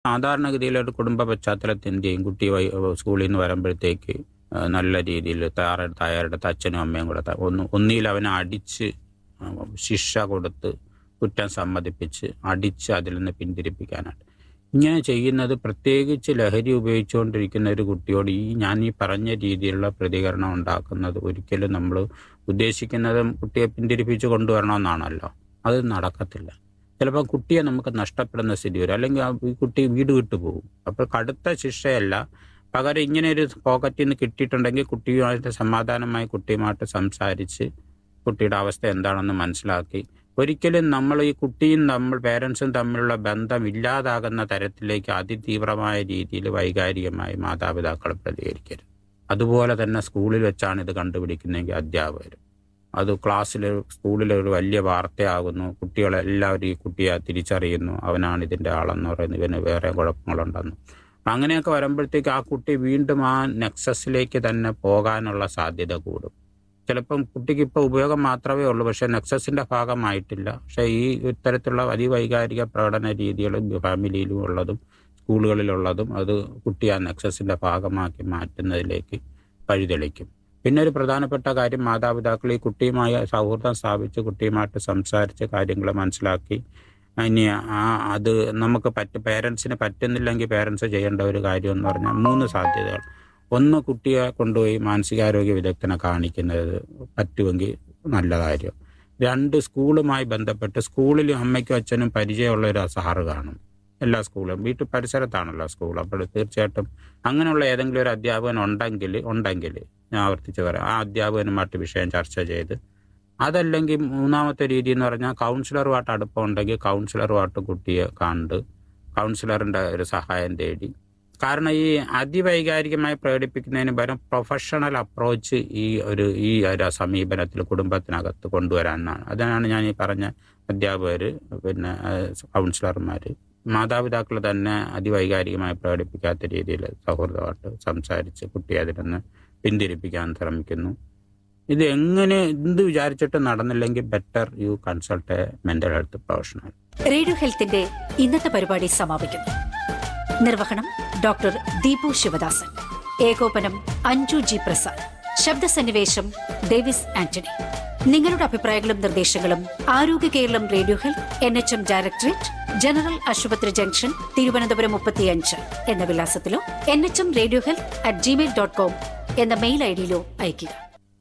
സാധാരണഗതിയിൽ ഒരു കുടുംബ പശ്ചാത്തലത്തിൻ്റെയും കുട്ടി വൈ- സ്കൂളിൽ നിന്ന് വരുമ്പോഴത്തേക്ക് ആ, നല്ല രീതിയിൽ തയ്യാറെടുത്ത് തയ്യാറെടുത്ത് അച്ഛനും അമ്മയും കൂടെ ത- ഒന്ന് ഒന്നിയിൽ അവനെ അടിച്ച് ആ, ശിക്ഷ കൊടുത്ത് കുറ്റം സമ്മതിപ്പിച്ച് അടിച്ച് അതിൽ നിന്ന് പിന്തിരിപ്പിക്കാനാണ് ഇങ്ങനെ ചെയ്യുന്നത് പ്രത്യേകിച്ച് ലഹരി ഉപയോഗിച്ചുകൊണ്ടിരിക്കുന്ന ഒരു കുട്ടിയോട് ഈ ഞാൻ ഈ പറഞ്ഞ രീതിയിലുള്ള പ്രതികരണം ഉണ്ടാക്കുന്നത് ഒരിക്കലും നമ്മൾ ഉദ്ദേശിക്കുന്നത് കുട്ടിയെ പിന്തിരിപ്പിച്ച് കൊണ്ടുവരണമെന്നാണല്ലോ അത് നടക്കത്തില്ല ചിലപ്പോൾ കുട്ടിയെ നമുക്ക് നഷ്ടപ്പെടുന്ന സ്ഥിതി വരും അല്ലെങ്കിൽ ആ ഈ കുട്ടി വീട് വിട്ടു പോകും അപ്പോൾ കടുത്ത ശിക്ഷയല്ല പകരം ഇങ്ങനെ ഒരു പോക്കറ്റിൽ നിന്ന് കിട്ടിയിട്ടുണ്ടെങ്കിൽ കുട്ടിയുമായിട്ട് സമാധാനമായി കുട്ടിയുമായിട്ട് സംസാരിച്ച് കുട്ടിയുടെ അവസ്ഥ എന്താണെന്ന് മനസ്സിലാക്കി ഒരിക്കലും നമ്മൾ ഈ കുട്ടിയും നമ്മൾ പേരൻസും തമ്മിലുള്ള ബന്ധം ഇല്ലാതാകുന്ന തരത്തിലേക്ക് അതിതീവ്രമായ രീതിയിൽ വൈകാരികമായി മാതാപിതാക്കൾ പ്രതികരിക്കരുത് അതുപോലെ തന്നെ സ്കൂളിൽ വെച്ചാണ് ഇത് കണ്ടുപിടിക്കുന്നതെങ്കിൽ അധ്യാപകർ അത് ക്ലാസ്സിൽ സ്കൂളിൽ ഒരു വലിയ വാർത്തയാകുന്നു കുട്ടികളെല്ലാവരും ഈ കുട്ടിയെ തിരിച്ചറിയുന്നു അവനാണ് ഇതിൻ്റെ ആളെന്ന് പറയുന്നു ഇവന് വേറെ കുഴപ്പങ്ങളുണ്ടെന്ന് അങ്ങനെയൊക്കെ വരുമ്പോഴത്തേക്ക് ആ കുട്ടി വീണ്ടും ആ നെക്സസിലേക്ക് തന്നെ പോകാനുള്ള സാധ്യത കൂടും ചിലപ്പം കുട്ടിക്ക് ഇപ്പോൾ ഉപയോഗം മാത്രമേ ഉള്ളൂ പക്ഷെ നെക്സസിന്റെ ഭാഗമായിട്ടില്ല പക്ഷെ ഈ ഇത്തരത്തിലുള്ള അതിവൈകാരിക പ്രകടന രീതികളും ഫാമിലിയിലും ഉള്ളതും സ്കൂളുകളിലുള്ളതും അത് കുട്ടി ആ നെക്സസിന്റെ ഭാഗമാക്കി മാറ്റുന്നതിലേക്ക് വഴിതെളിക്കും പിന്നെ ഒരു പ്രധാനപ്പെട്ട കാര്യം മാതാപിതാക്കൾ ഈ കുട്ടിയുമായി സൗഹൃദം സ്ഥാപിച്ച് കുട്ടിയുമായിട്ട് സംസാരിച്ച് കാര്യങ്ങൾ മനസ്സിലാക്കി ഇനി ആ അത് നമുക്ക് പറ്റ പേരൻസിന് പറ്റുന്നില്ലെങ്കിൽ പേരൻസ് ചെയ്യേണ്ട ഒരു കാര്യം എന്ന് പറഞ്ഞാൽ മൂന്ന് സാധ്യതകൾ ഒന്ന് കുട്ടിയെ കൊണ്ടുപോയി മാനസികാരോഗ്യ വിദഗ്ധനെ കാണിക്കുന്നത് പറ്റുമെങ്കിൽ നല്ല കാര്യം രണ്ട് സ്കൂളുമായി ബന്ധപ്പെട്ട് സ്കൂളിൽ അമ്മയ്ക്കും അച്ഛനും പരിചയമുള്ള ഒരു സാറ് കാണും എല്ലാ സ്കൂളും വീട്ടു പരിസരത്താണല്ലോ സ്കൂൾ അപ്പോൾ തീർച്ചയായിട്ടും അങ്ങനെയുള്ള ഏതെങ്കിലും ഒരു അധ്യാപകൻ ഉണ്ടെങ്കിൽ ഉണ്ടെങ്കിൽ ഞാൻ ആവർത്തിച്ച് പറയാം ആ അധ്യാപകനുമായിട്ട് വിഷയം ചർച്ച ചെയ്ത് അതല്ലെങ്കിൽ മൂന്നാമത്തെ രീതി എന്ന് പറഞ്ഞാൽ കൗൺസിലറുമായിട്ട് അടുപ്പം ഉണ്ടെങ്കിൽ കൗൺസിലറുമായിട്ട് കുട്ടിയെ കണ്ട് കൗൺസിലറിൻ്റെ ഒരു സഹായം തേടി കാരണം ഈ അതിവൈകാരികമായി പ്രകടിപ്പിക്കുന്നതിന് പകരം പ്രൊഫഷണൽ അപ്രോച്ച് ഈ ഒരു ഈ ഒരു സമീപനത്തിൽ കുടുംബത്തിനകത്ത് കൊണ്ടുവരാനാണ് അതിനാണ് ഞാൻ ഈ പറഞ്ഞ അധ്യാപകർ പിന്നെ കൗൺസിലർമാർ മാതാപിതാക്കൾ തന്നെ അതിവൈകാരികമായി പ്രകടിപ്പിക്കാത്ത രീതിയിൽ സൗഹൃദമായിട്ട് സംസാരിച്ച് കുട്ടിയെ അതിൽ നിന്ന് പിന്തിരിപ്പിക്കാൻ ശ്രമിക്കുന്നു ഇത് എങ്ങനെ എന്ത് വിചാരിച്ചിട്ട് നടന്നില്ലെങ്കിൽ better you consult a mental health professional radio ഹെൽത്തിന്റെ ഇന്നത്തെ പരിപാടി സമാപിക്കുന്നു നിർവഹണം ഡോക്ടർ ദീപു ശിവദാസൻ ഏകോപനം അഞ്ജു ജി പ്രസാദ് ശബ്ദസന്നിവേശം ഡേവിസ് ആന്റണി നിങ്ങളുടെ അഭിപ്രായങ്ങളും നിർദ്ദേശങ്ങളും Arogya Keralam radio health N H M directorate general ആശുപത്രി ജംഗ്ഷൻ തിരുവനന്തപുരം മുപ്പത്തിയഞ്ച് എന്ന വിലാസത്തിലോ N H M radio health at Gmail dot com എന്ന മെയിൽ ഐ ഡിയിലോ അയയ്ക്കുക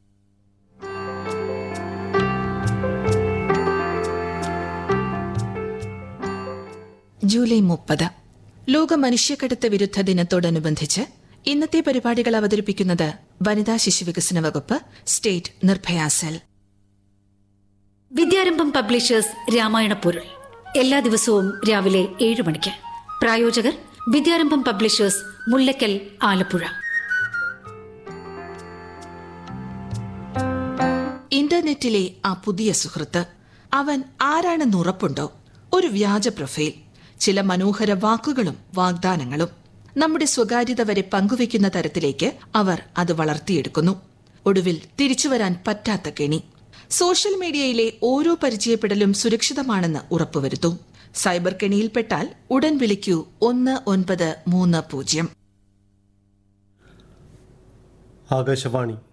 ജൂലൈ മുപ്പത് ലോക മനുഷ്യക്കടത്ത് വിരുദ്ധ ദിനത്തോടനുബന്ധിച്ച് ഇന്നത്തെ പരിപാടികൾ അവതരിപ്പിക്കുന്നത് വനിതാ ശിശുവികസന വകുപ്പ് state Nirbhaya cell Vidyarambham publishers Ramayana പൊരുൾ എല്ലാ ദിവസവും രാവിലെ ഏഴ് മണിക്ക് പ്രായോജകർ വിദ്യാരംഭം പബ്ലിഷേഴ്സ് മുല്ലക്കൽ ആലപ്പുഴ ഇന്റർനെറ്റിലെ ആ പുതിയ സുഹൃത്ത് അവൻ ആരാണെന്ന് ഉറപ്പുണ്ടോ ഒരു വ്യാജ പ്രൊഫൈൽ ചില മനോഹര വാക്കുകളും വാഗ്ദാനങ്ങളും നമ്മുടെ സ്വകാര്യത വരെ പങ്കുവെക്കുന്ന തരത്തിലേക്ക് അവർ അത് വളർത്തിയെടുക്കുന്നു ഒടുവിൽ തിരിച്ചുവരാൻ പറ്റാത്ത കെണി സോഷ്യൽ മീഡിയയിലെ ഓരോ പരിചയപ്പെടലും സുരക്ഷിതമാണെന്ന് ഉറപ്പുവരുത്തൂ സൈബർ കെണിയിൽപ്പെട്ടാൽ ഉടൻ വിളിക്കൂ ഒന്ന് ഒൻപത് മൂന്ന് പൂജ്യം ആകാശവാണി